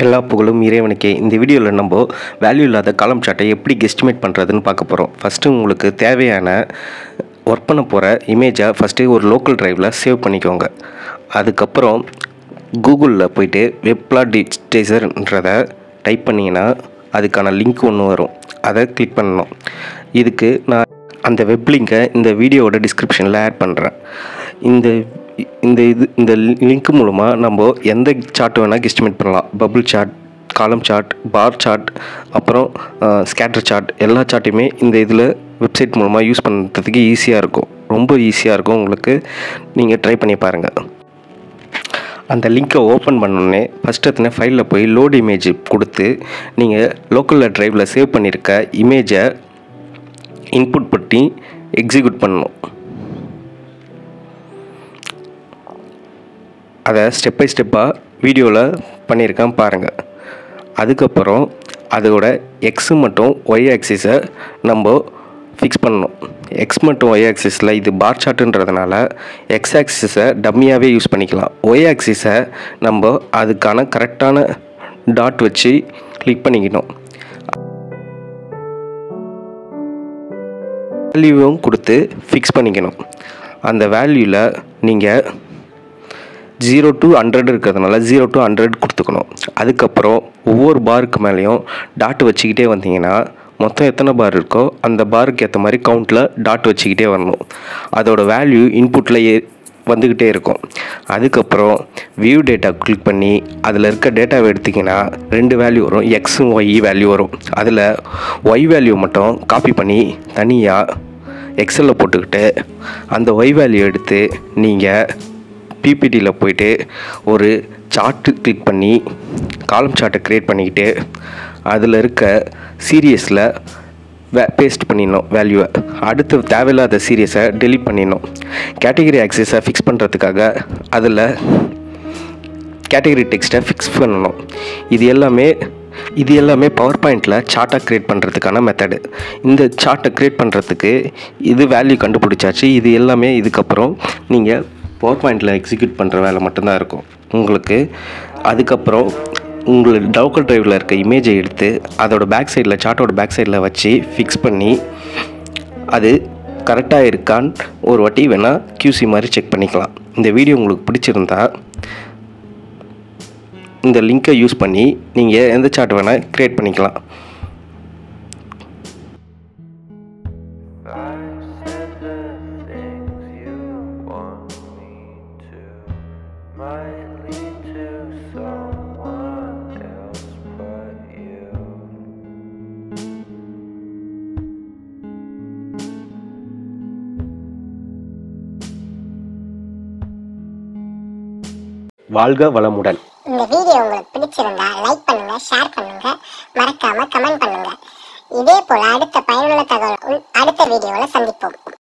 எல்லா புகழும் இறைவனுக்கே இந்த வீடியோவில் நம்ம வேல்யூ இல்லாத காலம் சார்ட்டை எப்படி கெஸ்டிமேட் பண்ணுறதுன்னு பார்க்க போகிறோம் ஃபஸ்ட்டு உங்களுக்கு தேவையான ஒர்க் பண்ண போகிற இமேஜை ஃபஸ்ட்டு ஒரு லோக்கல் டிரைவில் சேவ் பண்ணிக்கோங்க அதுக்கப்புறம் கூகுளில் போயிட்டு வெப்லாட் டிஜிட்டைசர்ன்றதை டைப் பண்ணிங்கன்னா அதுக்கான லிங்க் ஒன்று வரும் அதை கிளிக் பண்ணணும் இதுக்கு நான் அந்த வெப் லிங்கை இந்த வீடியோவோட டிஸ்கிரிப்ஷனில் ஆட் பண்ணுறேன் இந்த இந்த இது இந்த லிங்க் மூலமாக நம்ம எந்த சார்ட் வேணால் எஸ்டிமேட் பண்ணலாம் bubble chart column chart bar chart அப்புறம் ஸ்கேட்டர் சார்ட் எல்லா சார்ட்டையுமே இந்த இதில் வெப்சைட் மூலமாக யூஸ் பண்ணுறதுக்கு ஈஸியாக இருக்கும் ரொம்ப ஈஸியாக இருக்கும் உங்களுக்கு நீங்கள் ட்ரை பண்ணி பாருங்கள் அந்த லிங்க்கை ஓப்பன் பண்ணோடனே ஃபஸ்ட் எத்தனை ஃபைலில் போய் லோட் இமேஜ் கொடுத்து நீங்கள் லோக்கலில் ட்ரைவில் சேவ் பண்ணியிருக்க இமேஜை இன்புட் பண்ணி எக்ஸிக்யூட் பண்ணணும் அதை ஸ்டெப் பை ஸ்டெப்பாக வீடியோவில் பண்ணியிருக்கேன் பாருங்கள் அதுக்கப்புறம் அதோட எக்ஸ் மற்றும் ஒய் ஆக்சிஸை நம்ம ஃபிக்ஸ் பண்ணணும் எக்ஸ் மற்றும் ஒய் ஆக்சிஸில் இது பார் சார்ட்டுன்றதுனால எக்ஸ் ஆக்சிஸை டம்மியாகவே யூஸ் பண்ணிக்கலாம் ஒய் ஆக்சிஸை நம்ம அதுக்கான கரெக்டான டாட் வச்சு கிளிக் பண்ணிக்கணும் வேல்யூவும் கொடுத்து ஃபிக்ஸ் பண்ணிக்கணும் அந்த வேல்யூவில் நீங்கள் ஜீரோ டு ஹண்ட்ரட் இருக்கிறதுனால ஜீரோ டு ஹண்ட்ரட் கொடுத்துக்கணும் அதுக்கப்புறம் ஒவ்வொரு பாருக்கு மேலேயும் டாட் வச்சுக்கிட்டே வந்தீங்கன்னா மொத்தம் எத்தனை பார் இருக்கோ அந்த பாருக்கு ஏற்ற மாதிரி கவுண்டில் டாட் வச்சுக்கிட்டே வரணும் அதோட வேல்யூ இன்புட்டில் ஏ வந்துக்கிட்டே இருக்கும் அதுக்கப்புறம் வியூ டேட்டா கிளிக் பண்ணி அதில் இருக்க டேட்டாவை எடுத்திங்கன்னா ரெண்டு வேல்யூ வரும் எக்ஸும் ஒய் வேல்யூ வரும் அதில் ஒய் வேல்யூ மட்டும் காப்பி பண்ணி தனியாக எக்ஸலில் போட்டுக்கிட்டு அந்த ஒய் வேல்யூ எடுத்து நீங்கள் பிபிடியில் போயிட்டு ஒரு சார்ட்டு கிளிக் பண்ணி காலம் சார்ட்டை க்ரியேட் பண்ணிக்கிட்டு அதில் இருக்க சீரியஸில் வே பேஸ்ட் பண்ணிடணும் வேல்யூவை அடுத்து தேவையில்லாத சீரியஸை டெலிட் பண்ணிடணும் கேட்டகரி ஆக்சஸை ஃபிக்ஸ் பண்ணுறதுக்காக அதில் கேட்டகரி டெக்ஸ்ட்டை ஃபிக்ஸ் பண்ணணும் இது எல்லாமே இது எல்லாமே பவர் பாயிண்டில் சார்ட்டாக க்ரியேட் பண்ணுறதுக்கான மெத்தடு இந்த சார்ட்டை க்ரியேட் பண்ணுறதுக்கு இது வேல்யூ கண்டுபிடிச்சாச்சு இது எல்லாமே இதுக்கப்புறம் நீங்கள் பவர் பாயிண்டில் எக்ஸிக்யூட் பண்ணுற வேலை மட்டும்தான் இருக்கும் உங்களுக்கு அதுக்கப்புறம் உங்களுக்கு லோக்கல் ட்ரைவில் இருக்க இமேஜை எடுத்து அதோட பேக் சைடில் சார்ட்டோட பேக் சைடில் வச்சு ஃபிக்ஸ் பண்ணி அது கரெக்டாக இருக்கான்னு ஒரு வாட்டி வேணால் கியூசி மாதிரி செக் பண்ணிக்கலாம் இந்த வீடியோ உங்களுக்கு பிடிச்சிருந்தா இந்த லிங்க்கை யூஸ் பண்ணி நீங்கள் எந்த சார்ட் வேணால் க்ரியேட் பண்ணிக்கலாம் I said the things you want me to might lead to someone else but you. வாழ்க வளமுடன் இந்த வீடியோ உங்களுக்கு பிடிச்சிருந்தா லைக் பண்ணுங்க ஷேர் பண்ணுங்க மறக்காம கமெண்ட் பண்ணுங்க இதே போல அடுத்த பயனுள்ள தகவல் அடுத்த வீடியோவில் சந்திப்போம்